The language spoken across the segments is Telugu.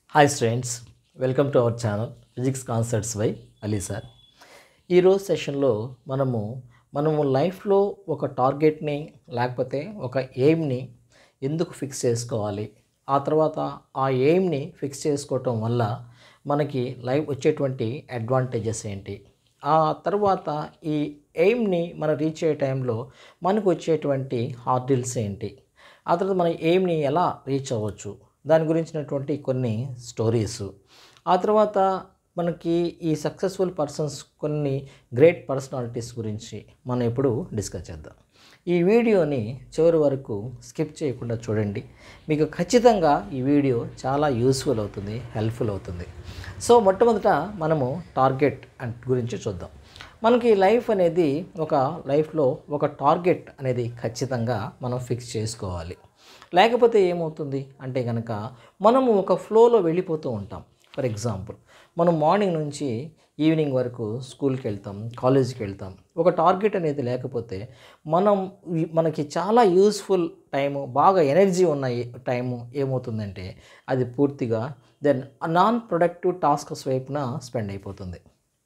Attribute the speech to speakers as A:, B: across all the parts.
A: hi students welcome to our channel physics concepts by Ali sir ఈరోజు సెషన్లో మనము మనము లైఫ్లో ఒక టార్గెట్ని లేకపోతే ఒక ఎయిమ్ని ఎందుకు ఫిక్స్ చేసుకోవాలి ఆ తర్వాత ఆ ఎయిమ్ని ఫిక్స్ చేసుకోవటం వల్ల మనకి లైఫ్ వచ్చేటువంటి అడ్వాంటేజెస్ ఏంటి ఆ తర్వాత ఈ ఎయిమ్ని మనం రీచ్ అయ్యే టైంలో మనకు వచ్చేటువంటి హార్డిల్స్ ఏంటి ఆ తర్వాత మన ఎయిమ్ని ఎలా రీచ్ అవ్వచ్చు దాని గురించినటువంటి కొన్ని స్టోరీస్ ఆ తర్వాత మనకి ఈ సక్సెస్ఫుల్ పర్సన్స్ కొన్ని గ్రేట్ పర్సనాలిటీస్ గురించి మనం ఇప్పుడు డిస్కస్ చేద్దాం ఈ వీడియోని చివరి వరకు స్కిప్ చేయకుండా చూడండి మీకు ఖచ్చితంగా ఈ వీడియో చాలా యూస్ఫుల్ అవుతుంది హెల్ప్ఫుల్ అవుతుంది సో మొట్టమొదట మనము టార్గెట్ అండ్ గురించి చూద్దాం మనకి లైఫ్ అనేది ఒక లైఫ్లో ఒక టార్గెట్ అనేది ఖచ్చితంగా మనం ఫిక్స్ చేసుకోవాలి లేకపోతే ఏమవుతుంది అంటే కనుక మనము ఒక ఫ్లోలో వెళ్ళిపోతూ ఉంటాం ఫర్ ఎగ్జాంపుల్ మనం మార్నింగ్ నుంచి ఈవినింగ్ వరకు స్కూల్కి వెళ్తాం కాలేజీకి వెళ్తాం ఒక టార్గెట్ అనేది లేకపోతే మనం ఈ- మనకి చాలా యూస్ఫుల్ టైము బాగా ఎనర్జీ ఉన్న టైము ఏమవుతుందంటే అది పూర్తిగా దెన్ నాన్ ప్రొడక్టివ్ టాస్క్స్ వైపున స్పెండ్ అయిపోతుంది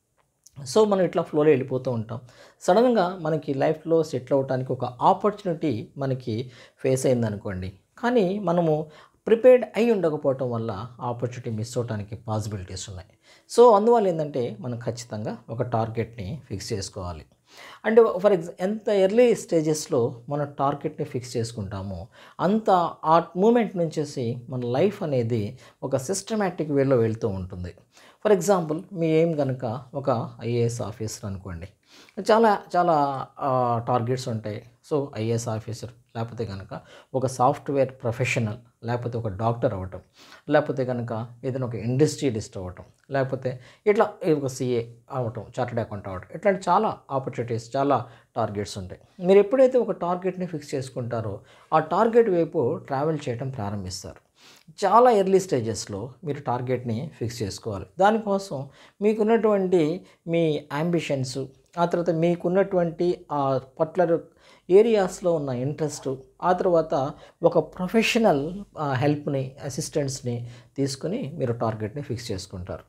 A: సో మనం ఇట్లా ఫ్లోలో వెళ్ళిపోతూ ఉంటాం సడన్గా మనకి లైఫ్లో సెటిల్ అవ్వడానికి ఒక ఆపర్చునిటీ మనకి ఫేస్ అయిందనుకోండి కానీ మనము ప్రిపేర్డ్ అయి ఉండకపోవటం వల్ల ఆపర్చునిటీ మిస్ అవడానికి పాసిబిలిటీస్ ఉన్నాయి సో అందువల్ల ఏంటంటే మనం ఖచ్చితంగా ఒక టార్గెట్ని ఫిక్స్ చేసుకోవాలి అంటే ఫర్ ఎగ్జా ఎంత ఎర్లీ స్టేజెస్లో మన టార్గెట్ని ఫిక్స్ చేసుకుంటామో అంత ఆ మూమెంట్ నుంచేసి మన లైఫ్ అనేది ఒక సిస్టమేటిక్ వేలో వెళ్తూ ఉంటుంది ఫర్ ఎగ్జాంపుల్ మీ ఏం కనుక ఒక ఐఏఎస్ ఆఫీసర్ అనుకోండి చాలా చాలా టార్గెట్స్ ఉంటాయి సో ఐఏఎస్ ఆఫీసర్ లేకపోతే కనుక ఒక సాఫ్ట్వేర్ ప్రొఫెషనల్ లేకపోతే ఒక డాక్టర్ అవ్వటం లేకపోతే కనుక ఏదైనా ఒక ఇండస్ట్రియలిస్ట్ అవ్వటం లేకపోతే ఇట్లా ఒక సిఏ అవ్వటం చార్టెడ్ అకౌంట్ అవ్వటం ఇట్లాంటి చాలా ఆపర్చునిటీస్ చాలా టార్గెట్స్ ఉంటాయి మీరు ఎప్పుడైతే ఒక టార్గెట్ని ఫిక్స్ చేసుకుంటారో ఆ టార్గెట్ వైపు ట్రావెల్ చేయడం ప్రారంభిస్తారు చాలా ఎర్లీ స్టేజెస్లో మీరు టార్గెట్ని ఫిక్స్ చేసుకోవాలి దానికోసం మీకున్నటువంటి మీ అంబిషన్స్ ఆ తర్వాత మీకున్నటువంటి ఆ పర్టికులర్ ఏరియాస్లో ఉన్న ఇంట్రెస్ట్ ఆ తర్వాత ఒక ప్రొఫెషనల్ హెల్ప్ని అసిస్టెంట్స్ని తీసుకుని మీరు టార్గెట్ని ఫిక్స్ చేసుకుంటారు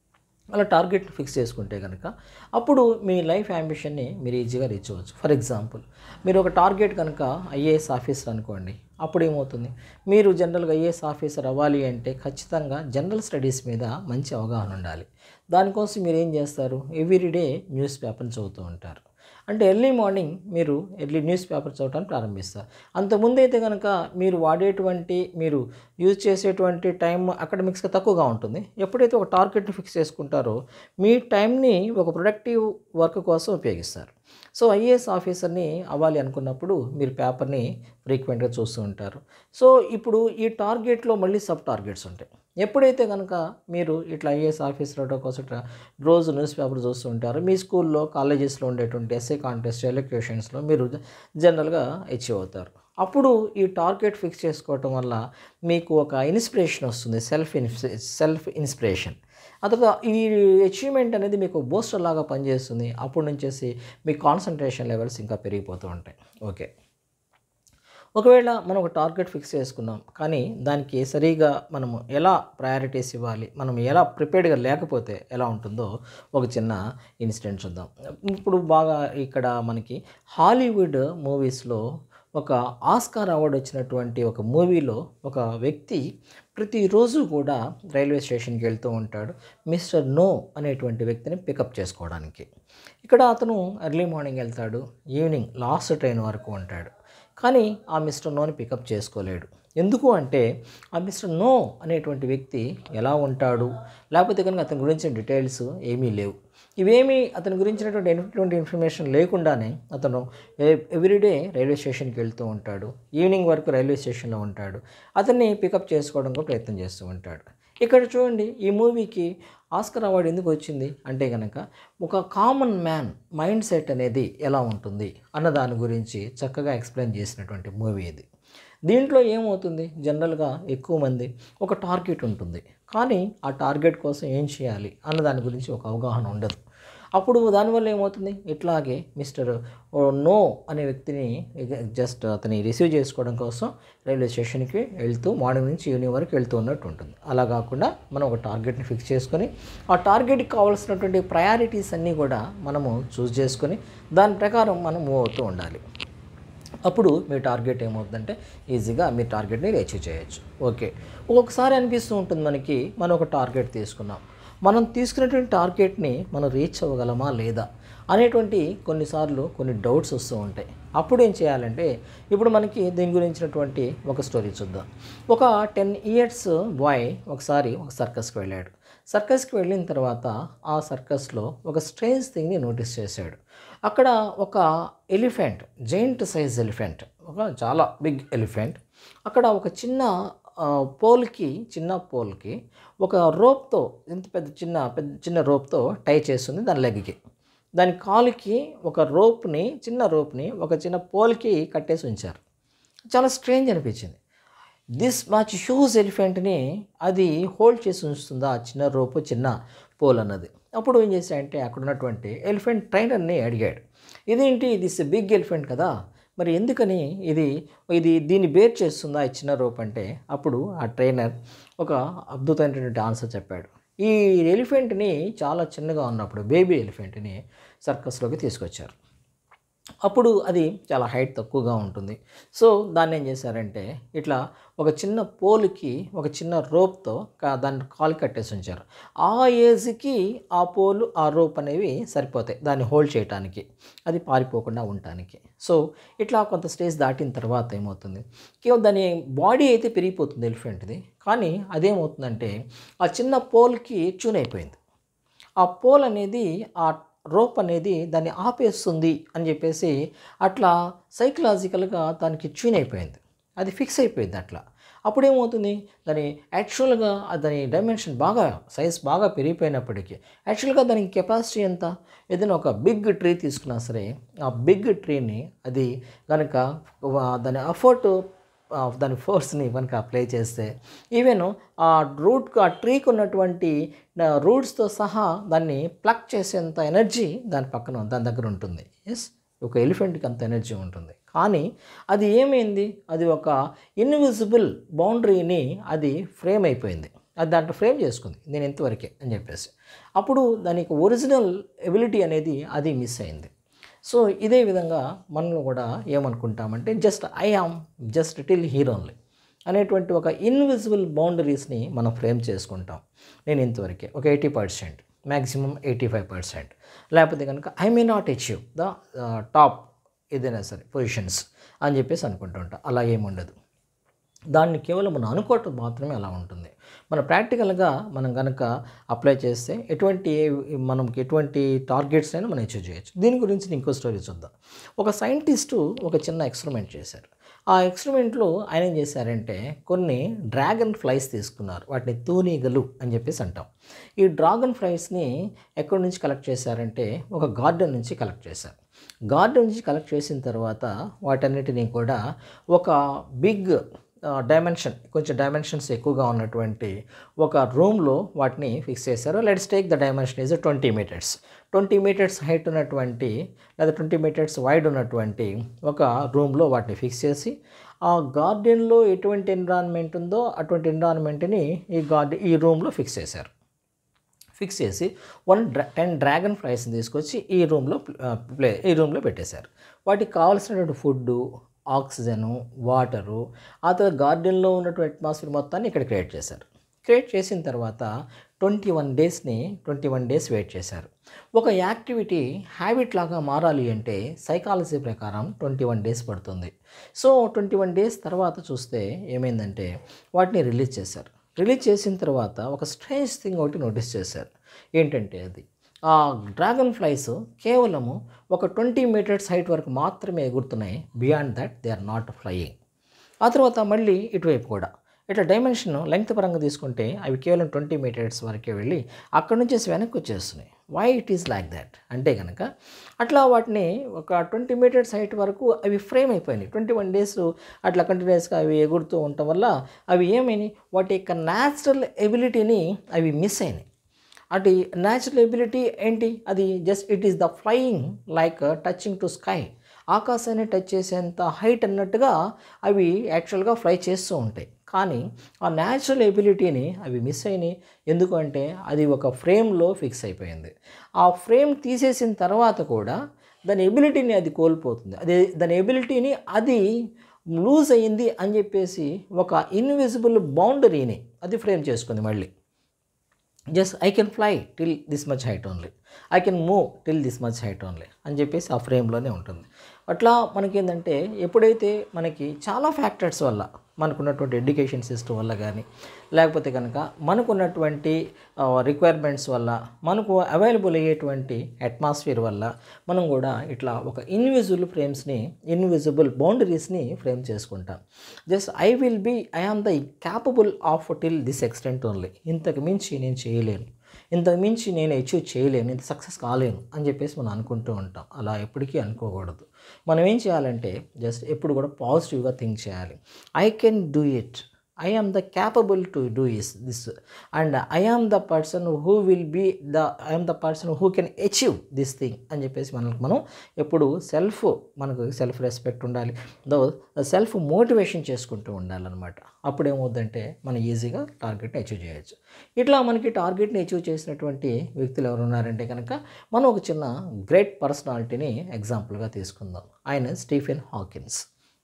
A: అలా టార్గెట్ ఫిక్స్ చేసుకుంటే కనుక అప్పుడు మీ లైఫ్ అంబిషన్ని మీరు ఈజీగా రీచ్ అవ్వచ్చు ఫర్ ఎగ్జాంపుల్ మీరు ఒక టార్గెట్ కనుక ఐఏఎస్ ఆఫీసర్ అనుకోండి అప్పుడు ఏమవుతుంది మీరు జనరల్గా ఐఏఎస్ ఆఫీసర్ అవ్వాలి అంటే ఖచ్చితంగా జనరల్ స్టడీస్ మీద మంచి అవగాహన ఉండాలి దానికోసం మీరు ఏం చేస్తారు ఎవ్రీడే న్యూస్ పేపర్ని చదువుతూ ఉంటారు అంటే ఎర్లీ మార్నింగ్ మీరు ఎర్లీ న్యూస్ పేపర్ చదవడానికి ప్రారంభిస్తారు అంతకుముందు అయితే కనుక మీరు వాడేటువంటి మీరు యూజ్ చేసేటువంటి టైం అకాడమిక్స్గా తక్కువగా ఉంటుంది ఎప్పుడైతే ఒక టార్గెట్ని ఫిక్స్ చేసుకుంటారో మీ టైంని ఒక ప్రొడక్టివ్ వర్క్ కోసం ఉపయోగిస్తారు సో ఐఏఎస్ ఆఫీసర్ని అవ్వాలి అనుకున్నప్పుడు మీరు పేపర్ని ఫ్రీక్వెంట్గా చూస్తూ ఉంటారు సో ఇప్పుడు ఈ టార్గెట్లో మళ్ళీ సబ్ టార్గెట్స్ ఉంటాయి ఎప్పుడైతే కనుక మీరు ఇట్లా ఐఏఎస్ ఆఫీసర్ అవడం కోసం ఇట్లా రోజు న్యూస్ పేపర్ చూస్తూ ఉంటారు మీ స్కూల్లో కాలేజెస్లో ఉండేటువంటి ఎస్ఏ కాంటెస్ట్ ఎలక్యూషన్స్లో మీరు జనరల్గా అచీవ్ అవుతారు అప్పుడు ఈ టార్గెట్ ఫిక్స్ చేసుకోవటం వల్ల మీకు ఒక ఇన్స్పిరేషన్ వస్తుంది సెల్ఫ్ సెల్ఫ్ ఇన్స్పిరేషన్ ఆ తర్వాత ఈ అచీవ్మెంట్ అనేది మీకు బూస్టర్ లాగా పనిచేస్తుంది అప్పుడు నుంచేసి మీ కాన్సన్ట్రేషన్ లెవెల్స్ ఇంకా పెరిగిపోతూ ఉంటాయి ఓకే ఒకవేళ మనం ఒక టార్గెట్ ఫిక్స్ చేసుకున్నాం కానీ దానికి సరిగా మనము ఎలా ప్రయారిటీస్ ఇవ్వాలి మనం ఎలా ప్రిపేర్డ్గా లేకపోతే ఎలా ఉంటుందో ఒక చిన్న ఇన్సిడెంట్ చూద్దాం ఇప్పుడు బాగా ఇక్కడ మనకి హాలీవుడ్ మూవీస్లో ఒక ఆస్కార్ అవార్డు వచ్చినటువంటి ఒక మూవీలో ఒక వ్యక్తి ప్రతిరోజు కూడా రైల్వే స్టేషన్కి వెళ్తూ ఉంటాడు మిస్టర్ నో అనేటువంటి వ్యక్తిని పికప్ చేసుకోవడానికి ఇక్కడ అతను ఎర్లీ మార్నింగ్ వెళ్తాడు ఈవినింగ్ లాస్ట్ ట్రైన్ వరకు ఉంటాడు కానీ ఆ మిస్టర్ నోని పికప్ చేసుకోలేడు ఎందుకు అంటే ఆ మిస్టర్ నో అనేటువంటి వ్యక్తి ఎలా ఉంటాడు లేకపోతే కనుక అతని గురించిన డీటెయిల్స్ ఏమీ లేవు ఇవేమీ అతని గురించినటువంటి ఎటువంటి ఇన్ఫర్మేషన్ లేకుండానే అతను ఎవ్రీడే రైల్వే స్టేషన్కి వెళ్తూ ఉంటాడు ఈవినింగ్ వరకు రైల్వే స్టేషన్లో ఉంటాడు అతన్ని పికప్ చేసుకోవడానికి ప్రయత్నం చేస్తూ ఉంటాడు ఇక్కడ చూడండి ఈ మూవీకి ఆస్కర్ అవార్డు ఎందుకు వచ్చింది అంటే కనుక ఒక కామన్ మ్యాన్ మైండ్ సెట్ అనేది ఎలా ఉంటుంది అన్న దాని గురించి చక్కగా ఎక్స్ప్లెయిన్ చేసినటువంటి మూవీ ఇది దీంట్లో ఏమవుతుంది జనరల్గా ఎక్కువ మంది ఒక టార్గెట్ ఉంటుంది కానీ ఆ టార్గెట్ కోసం ఏం చేయాలి అన్న దాని గురించి ఒక అవగాహన ఉండదు అప్పుడు దానివల్ల ఏమవుతుంది ఇట్లాగే మిస్టర్ నో అనే వ్యక్తిని జస్ట్ అతని రిసీవ్ చేసుకోవడం కోసం రైల్వే స్టేషన్కి వెళ్తూ మార్నింగ్ నుంచి ఈవినింగ్ వరకు వెళ్తూ ఉన్నట్టు ఉంటుంది అలా కాకుండా మనం ఒక టార్గెట్ని ఫిక్స్ చేసుకొని ఆ టార్గెట్కి కావాల్సినటువంటి ప్రయారిటీస్ అన్నీ కూడా మనము చూస్ చేసుకొని దాని ప్రకారం మనం మూవ్ అవుతూ ఉండాలి అప్పుడు మీ టార్గెట్ ఏమవుతుందంటే ఈజీగా మీ టార్గెట్ని అచీవ్ చేయొచ్చు ఓకే ఒక్కొక్కసారి అనిపిస్తూ ఉంటుంది మనకి మనం ఒక టార్గెట్ తీసుకున్నాం మనం తీసుకున్నటువంటి టార్గెట్ని మనం రీచ్ అవ్వగలమా లేదా అనేటువంటి కొన్నిసార్లు కొన్ని డౌట్స్ వస్తూ ఉంటాయి అప్పుడు ఏం చేయాలంటే ఇప్పుడు మనకి దీని గురించినటువంటి ఒక స్టోరీ చూద్దాం ఒక టెన్ ఇయర్స్ బాయ్ ఒకసారి ఒక సర్కస్కి వెళ్ళాడు సర్కస్కి వెళ్ళిన తర్వాత ఆ సర్కస్లో ఒక స్ట్రేంజ్ థింగ్ని నోటీస్ చేశాడు అక్కడ ఒక ఎలిఫెంట్ జైంట్ సైజ్ ఎలిఫెంట్ ఒక చాలా బిగ్ ఎలిఫెంట్ అక్కడ ఒక చిన్న ఆ, పోల్కి చిన్న పోల్కి ఒక రోప్తో ఇంత పెద్ద చిన్న పెద్ద చిన్న రోప్తో టై చేస్తుంది దాని లెగ్కి దాని కాలుకి ఒక రోప్ని చిన్న రోప్ని ఒక చిన్న పోల్కి కట్టేసి ఉంచారు చాలా స్ట్రేంజ్ అనిపించింది దిస్ మచ్ హ్యూజ్ ఎలిఫెంట్ని అది హోల్డ్ చేసి ఉంచుతుందా ఆ చిన్న రోపు చిన్న పోల్ అన్నది అప్పుడు ఏం చేశాడంటే అక్కడ ఉన్నటువంటి ఎలిఫెంట్ ట్రైనర్ని అడిగాడు ఇదేంటి దిస్ బిగ్ ఎలిఫెంట్ కదా మరి ఎందుకని ఇది ఇది దీన్ని బేర్ చేస్తుందా ఈ చిన్న రోప్ అంటే అప్పుడు ఆ ట్రైనర్ ఒక అద్భుతమైనటువంటి ఆన్సర్ చెప్పాడు ఈ ఎలిఫెంట్ని చాలా చిన్నగా ఉన్నప్పుడు బేబీ ఎలిఫెంట్ని సర్కస్లోకి తీసుకొచ్చారు అప్పుడు అది చాలా హైట్ తక్కువగా ఉంటుంది సో దాన్ని ఏం చేశారంటే ఇట్లా ఒక చిన్న పోల్కి ఒక చిన్న రోప్తో కా దాన్ని కాలు కట్టేసి ఉంచారు ఆ ఏజ్కి ఆ పోలు ఆ రోప్ అనేవి సరిపోతాయి దాన్ని హోల్డ్ చేయడానికి అది పారిపోకుండా ఉండటానికి సో ఇట్లా కొంత స్టేజ్ దాటిన తర్వాత ఏమవుతుంది కేవలం దాని బాడీ అయితే పెరిగిపోతుంది ఎలిఫెంట్ది కానీ అదేమవుతుందంటే ఆ చిన్న పోల్కి ట్యూన్ అయిపోయింది ఆ పోల్ అనేది ఆ రోప్ అనేది దాన్ని ఆపేస్తుంది అని చెప్పేసి అట్లా సైకలాజికల్గా దానికి ట్యూన్ అయిపోయింది అది ఫిక్స్ అయిపోయింది అట్లా అప్పుడు ఏమవుతుంది దాని యాక్చువల్గా దాని డైమెన్షన్ బాగా సైజ్ బాగా పెరిగిపోయినప్పటికీ యాక్చువల్గా దానికి కెపాసిటీ ఎంత ఏదైనా ఒక బిగ్ ట్రీ తీసుకున్నా సరే ఆ బిగ్ ట్రీని అది కనుక దాని అఫోర్ట్ ఆ, దాని ఫోర్స్ని కనుక అప్లై చేస్తే ఈవెన్ ఆ రూట్ ఆ ట్రీకి ఉన్నటువంటి రూట్స్తో సహా దాన్ని ప్లక్ చేసేంత ఎనర్జీ దాని పక్కన దాని దగ్గర ఉంటుంది ఎస్ ఒక ఎలిఫెంట్కి అంత ఎనర్జీ ఉంటుంది కానీ అది ఏమైంది అది ఒక ఇన్విజిబుల్ బౌండరీని అది ఫ్రేమ్ అయిపోయింది అది దాంట్లో ఫ్రేమ్ చేసుకుంది నేను ఎంతవరకే అని చెప్పేసి అప్పుడు దానికి ఒరిజినల్ ఎబిలిటీ అనేది అది మిస్ అయింది సో ఇదే విధంగా మనలో కూడా ఏమనుకుంటామంటే just I am just till here only అనేటువంటి ఒక ఇన్విజిబుల్ బౌండరీస్ని మనం ఫ్రేమ్ చేసుకుంటాం నేను ఇంతవరకే ఒక eighty percent maximum eighty five percent లేకపోతే కనుక I may not achieve the top ఏదైనా సరే పొజిషన్స్ అని చెప్పేసి అనుకుంటూ ఉంటాం అలా ఏముండదు దాన్ని కేవలం మనం అనుకోవటం మాత్రమే అలా ఉంటుంది మన ప్రాక్టికల్గా మనం కనుక అప్లై చేస్తే ఎటువంటి మనకి ఎటువంటి టార్గెట్స్ అయినా మనం అచీవ్ చేయొచ్చు దీని గురించి నేను ఇంకో స్టోరీ చూద్దాం ఒక సైంటిస్టు ఒక చిన్న ఎక్స్పెరిమెంట్ చేశారు ఆ ఎక్స్పెరిమెంట్లో ఆయన ఏం చేశారంటే కొన్ని డ్రాగన్ ఫ్లైస్ తీసుకున్నారు వాటిని తూనీగలు అని చెప్పేసి అంటాం ఈ డ్రాగన్ ఫ్లైస్ని ఎక్కడి నుంచి కలెక్ట్ చేశారంటే ఒక గార్డెన్ నుంచి కలెక్ట్ చేశారు గార్డెన్ నుంచి కలెక్ట్ చేసిన తర్వాత వాటన్నిటినీ కూడా ఒక బిగ్ డైమెన్షన్ కొంచెం డైమెన్షన్స్ ఎక్కువగా ఉన్నటువంటి ఒక రూమ్లో వాటిని ఫిక్స్ చేశారు let's take the dimension is twenty metres twenty metres height ఉన్నటువంటి లేదా ట్వంటీ మీటర్స్ వైడ్ ఉన్నటువంటి ఒక రూమ్లో వాటిని ఫిక్స్ చేసి ఆ గార్డెన్లో ఎటువంటి ఎన్విరాన్మెంట్ ఉందో అటువంటి ఎన్విరాన్మెంట్ని ఈ గార్డెన్ ఈ రూమ్లో ఫిక్స్ చేశారు ఫిక్స్ చేసి వన్ డ్రా టెన్ డ్రాగన్ ఫ్లైస్ని తీసుకొచ్చి ఈ రూమ్లో ప్లే ఈ రూమ్లో పెట్టేశారు వాటికి కావాల్సినటువంటి ఫుడ్డు ఆక్సిజను వాటరు ఆ తర్వాత గార్డెన్లో ఉన్నటువంటి అట్మాస్ఫియర్ మొత్తాన్ని ఇక్కడ క్రియేట్ చేశారు క్రియేట్ చేసిన తర్వాత ట్వంటీ వన్ డేస్ని ట్వంటీ వన్ డేస్ వెయిట్ చేశారు ఒక యాక్టివిటీ హ్యాబిట్ లాగా మారాలి అంటే సైకాలజీ ప్రకారం ట్వంటీ వన్ డేస్ పడుతుంది సో ట్వంటీ వన్ డేస్ తర్వాత చూస్తే ఏమైందంటే వాటిని రిలీజ్ చేశారు రిలీజ్ చేసిన తర్వాత ఒక స్ట్రేంజ్ థింగ్ ఒకటి నోటీస్ చేశారు ఏంటంటే అది ఆ డ్రాగన్ ఫ్లైస్ కేవలము ఒక ట్వంటీ మీటర్స్ హైట్ వరకు మాత్రమే ఎగురుతున్నాయి beyond that they are not flying ఆ తర్వాత మళ్ళీ ఇటువైపు కూడా ఇట్లా డైమెన్షన్ లెంగ్త్ పరంగా తీసుకుంటే అవి కేవలం ట్వంటీ మీటర్స్ వరకే వెళ్ళి అక్కడ నుంచి వెనక్కి వచ్చేస్తున్నాయి why it is like that అంటే కనుక అట్లా వాటిని ఒక ట్వంటీ మీటర్స్ హైట్ వరకు అవి ఫ్రేమ్ అయిపోయినాయి ట్వంటీ వన్ డేస్ అట్లా కంటిన్యూస్గా అవి ఎగురుతూ ఉండటం వల్ల అవి ఏమైనాయి వాటి యొక్క న్యాచురల్ ఎబిలిటీని అవి మిస్ అయినాయి అది న్యాచురల్ ఎబిలిటీ ఏంటి అది just it is the flying like touching to sky ఆకాశాన్ని టచ్ చేసేంత హైట్ అన్నట్టుగా అవి యాక్చువల్గా ఫ్లై చేస్తూ ఉంటాయి కానీ ఆ న్యాచురల్ ఎబిలిటీని అవి మిస్ అయినాయి ఎందుకంటే అది ఒక ఫ్రేమ్లో ఫిక్స్ అయిపోయింది ఆ ఫ్రేమ్ తీసేసిన తర్వాత కూడా దాని ఎబిలిటీని అది కోల్పోతుంది అదే దాని ఎబిలిటీని అది లూజ్ అయ్యింది అని చెప్పేసి ఒక ఇన్విజిబుల్ బౌండరీని అది ఫ్రేమ్ చేసుకుంది మళ్ళీ just I can fly till this much height only I can move till this much height only అని చెప్పేసి ఆ ఫ్రేమ్లోనే ఉంటుంది అట్లా మనకేంటంటే ఎప్పుడైతే మనకి చాలా ఫ్యాక్టర్స్ వల్ల మనకున్నటువంటి ఎడ్యుకేషన్ సిస్టమ్ వల్ల కానీ లేకపోతే కనుక మనకున్నటువంటి రిక్వైర్మెంట్స్ వల్ల మనకు అవైలబుల్ అయ్యేటువంటి అట్మాస్ఫియర్ వల్ల మనం కూడా ఇట్లా ఒక ఇన్విజిబుల్ ఫ్రేమ్స్ని ఇన్విజిబుల్ బౌండరీస్ని ఫ్రేమ్ చేసుకుంటాం just I will be I am the capable of till this extent only ఇంతకు మించి నేను చేయలేను ఇంతకు మించి నేను అచీవ్ చేయలేను ఇంత సక్సెస్ కాలేను అని చెప్పేసి మనం అనుకుంటూ ఉంటాం అలా ఎప్పటికీ అనుకోకూడదు మనం ఏం చేయాలంటే జస్ట్ ఎప్పుడు కూడా పాజిటివ్గా థింక్ చేయాలి I can do it I am the capable to do is this and I am the person who will be the I am the person who can achieve this thing అని చెప్పేసి మనకు మనం ఎప్పుడు సెల్ఫ్ మనకు సెల్ఫ్ రెస్పెక్ట్ ఉండాలి దో సెల్ఫ్ మోటివేషన్ చేసుకుంటూ ఉండాలన్నమాట అప్పుడు ఏమవుద్దంటే మనం ఈజీగా టార్గెట్ని అచీవ్ చేయొచ్చు ఇట్లా మనకి టార్గెట్ని అచీవ్ చేసినటువంటి వ్యక్తులు ఎవరు ఉన్నారంటే కనుక మనం ఒక చిన్న గ్రేట్ పర్సనాలిటీని ఎగ్జాంపుల్గా తీసుకుందాం ఆయన స్టీఫెన్ హాకిన్స్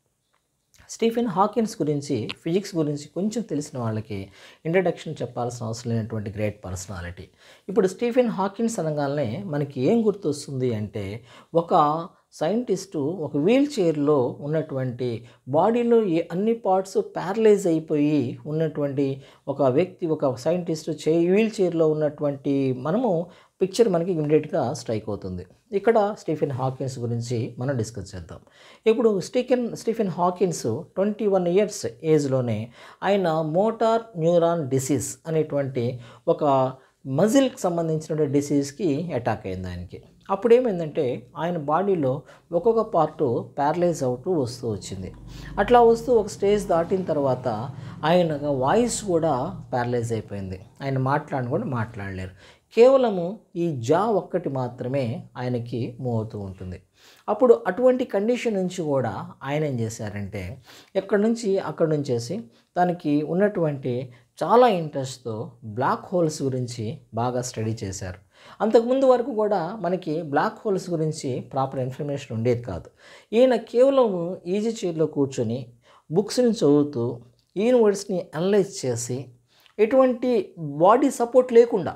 A: స్టీఫెన్ హాకిన్స్ గురించి ఫిజిక్స్ గురించి కొంచెం తెలిసిన వాళ్ళకి ఇంట్రడక్షన్ చెప్పాల్సిన అవసరం లేనటువంటి గ్రేట్ పర్సనాలిటీ ఇప్పుడు స్టీఫెన్ హాకిన్స్ అనగానే మనకి ఏం గుర్తొస్తుంది అంటే ఒక సైంటిస్టు ఒక వీల్ చైర్లో ఉన్నటువంటి బాడీలో ఏ అన్ని పార్ట్స్ ప్యారలైజ్ అయిపోయి ఉన్నటువంటి ఒక వ్యక్తి ఒక సైంటిస్ట్ చే వీల్ చైర్లో ఉన్నటువంటి మనము పిక్చర్ మనకి ఇమీడియట్గా స్ట్రైక్ అవుతుంది ఇక్కడ స్టీఫెన్ హాకిన్స్ గురించి మనం డిస్కస్ చేద్దాం ఇప్పుడు Stephen Stephen Hawkins twenty one years ఏజ్లోనే ఆయన మోటార్ న్యూరాన్ డిసీజ్ అనేటువంటి ఒక మజిల్కి సంబంధించిన డిసీజ్కి అటాక్ అయింది ఆయనకి అప్పుడు ఏమైందంటే ఆయన బాడీలో ఒక్కొక్క పార్టు ప్యారలైజ్ అవుతూ వస్తూ వచ్చింది అట్లా వస్తూ ఒక స్టేజ్ దాటిన తర్వాత ఆయన వాయిస్ కూడా ప్యారలైజ్ అయిపోయింది ఆయన మాట్లాడిన కూడా మాట్లాడలేరు కేవలము ఈ జా ఒక్కటి మాత్రమే ఆయనకి మూవ్ అవుతూ ఉంటుంది అప్పుడు అటువంటి కండిషన్ నుంచి కూడా ఆయన ఏం చేశారంటే ఎక్కడి నుంచి అక్కడి నుంచేసి తనకి ఉన్నటువంటి చాలా ఇంట్రెస్ట్తో బ్లాక్ హోల్స్ గురించి బాగా స్టడీ చేశారు అంతకుముందు వరకు కూడా మనకి బ్లాక్ హోల్స్ గురించి ప్రాపర్ ఇన్ఫర్మేషన్ ఉండేది కాదు ఈయన కేవలం ఈజీ చైర్లో కూర్చొని బుక్స్ని చదువుతూ యూనివర్స్ని అనలైజ్ చేసి ఎటువంటి బాడీ సపోర్ట్ లేకుండా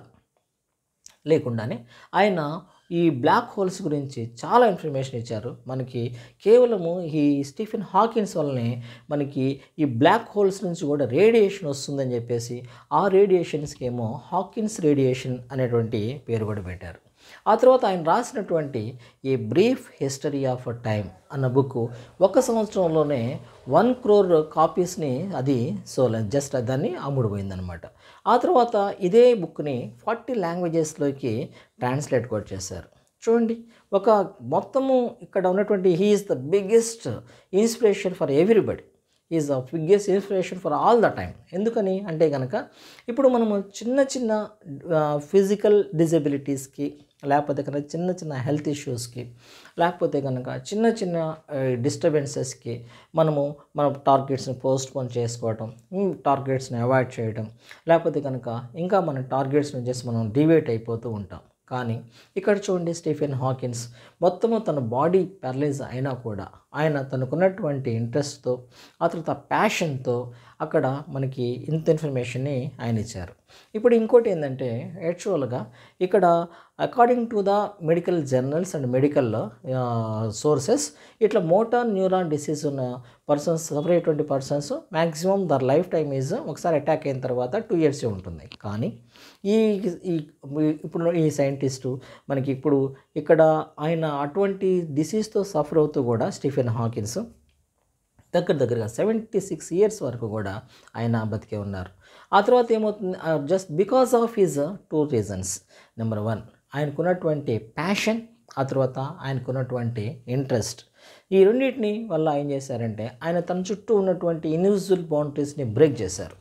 A: లేకుండానే ఆయన ఈ బ్లాక్ హోల్స్ గురించి చాలా ఇన్ఫర్మేషన్ ఇచ్చారు మనకి కేవలము ఈ స్టీఫెన్ హాకిన్స్ వల్లనే మనకి ఈ బ్లాక్ హోల్స్ నుంచి కూడా రేడియేషన్ వస్తుందని చెప్పేసి ఆ రేడియేషన్స్కి ఏమో హాకిన్స్ రేడియేషన్ అనేటువంటి పేరు కూడా పెట్టారు ఆ తర్వాత ఆయన రాసినటువంటి ఈ బ్రీఫ్ హిస్టరీ ఆఫ్ టైం అన్న బుక్ ఒక సంవత్సరంలోనే వన్ క్రోర్ కాపీస్ని అది సో జస్ట్ దాన్ని అమ్ముడుపోయిందనమాట ఆ తర్వాత ఇదే బుక్ని ఫార్టీ లాంగ్వేజెస్లోకి ట్రాన్స్లేట్ కూడా చేశారు చూడండి ఒక మొత్తము ఇక్కడ ఉన్నటువంటి he is the biggest inspiration for everybody is the biggest inspiration for all the time ఎందుకని అంటే కనుక ఇప్పుడు మనము చిన్న చిన్న ఫిజికల్ డిజబిలిటీస్కి లేకపోతే కనుక చిన్న చిన్న హెల్త్ ఇష్యూస్కి లేకపోతే కనుక చిన్న చిన్న డిస్టర్బెన్సెస్కి మనము మన టార్గెట్స్ని పోస్ట్ పోన్ చేసుకోవటం టార్గెట్స్ని అవాయిడ్ చేయడం లేకపోతే కనుక ఇంకా మన టార్గెట్స్ని చేసి మనం డివేట్ అయిపోతూ ఉంటాం కానీ ఇక్కడ చూడండి స్టీఫెన్ హాకిన్స్ మొత్తము తన బాడీ ప్యారలైజ్ అయినా కూడా ఆయన తనకున్నటువంటి ఇంట్రెస్ట్తో ఆ తర్వాత ప్యాషన్తో అక్కడ మనకి ఇంత ఇన్ఫర్మేషన్ని ఆయన ఇచ్చారు ఇప్పుడు ఇంకోటి ఏంటంటే యాక్చువల్గా ఇక్కడ according to the medical journals and medical sources ఇట్లా మోటార్ న్యూరాన్ డిసీజ్ ఉన్న పర్సన్స్ సఫర్ అయ్యేటువంటి persons maximum their life time is ఒకసారి అటాక్ అయిన తర్వాత టూ ఇయర్స్ ఉంటుంది కానీ ఈ ఈ ఇప్పుడు ఈ సైంటిస్టు మనకి ఇప్పుడు ఇక్కడ ఆయన అటువంటి డిసీజ్తో సఫర్ అవుతూ కూడా స్టీఫెన్ హాకిన్స్ దగ్గర దగ్గరగా సెవెంటీ సిక్స్ ఇయర్స్ వరకు కూడా ఆయన బతికే ఉన్నారు ఆ తర్వాత ఏమవుతుంది just because of his two reasons number one ఆయనకున్నటువంటి ప్యాషన్ ఆ తర్వాత ఆయనకున్నటువంటి ఇంట్రెస్ట్ ఈ రెండింటిని వల్ల ఏం చేశారంటే ఆయన తన చుట్టూ ఉన్నటువంటి ఇన్విజిబుల్ బౌండరీస్ని బ్రేక్ చేశారు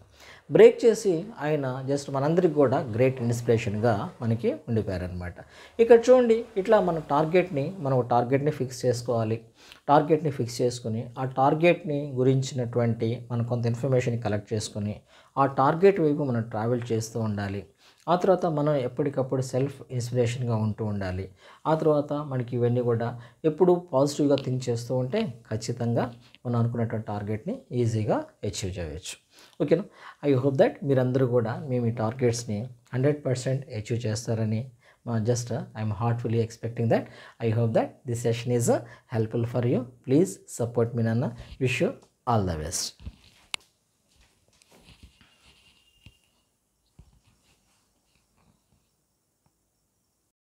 A: బ్రేక్ చేసి ఆయన జస్ట్ మనందరికి కూడా గ్రేట్ ఇన్స్పిరేషన్గా మనకి ఉండిపోయారనమాట ఇక్కడ చూడండి ఇట్లా మన టార్గెట్ని మనం ఒక టార్గెట్ని ఫిక్స్ చేసుకోవాలి టార్గెట్ని ఫిక్స్ చేసుకుని ఆ టార్గెట్ని గురించినటువంటి మనం కొంత ఇన్ఫర్మేషన్ కలెక్ట్ చేసుకుని ఆ టార్గెట్ వైపు మనం ట్రావెల్ చేస్తూ ఉండాలి ఆ తర్వాత మనం ఎప్పటికప్పుడు సెల్ఫ్ ఇన్స్పిరేషన్గా ఉంటూ ఉండాలి ఆ తర్వాత మనకి ఇవన్నీ కూడా ఎప్పుడు పాజిటివ్గా థింక్ చేస్తూ ఉంటే ఖచ్చితంగా మనం అనుకున్నటువంటి టార్గెట్ని ఈజీగా అచీవ్ చేయవచ్చు ఓకేనా ఐ హోప్ దట్ మీరందరూ కూడా మేము ఈ టార్గెట్స్ని హండ్రెడ్ పర్సెంట్ అచీవ్ చేస్తారని just I'm heartfully expecting that I hope that this session is helpful for you please support మీ నాన్న wish you all the best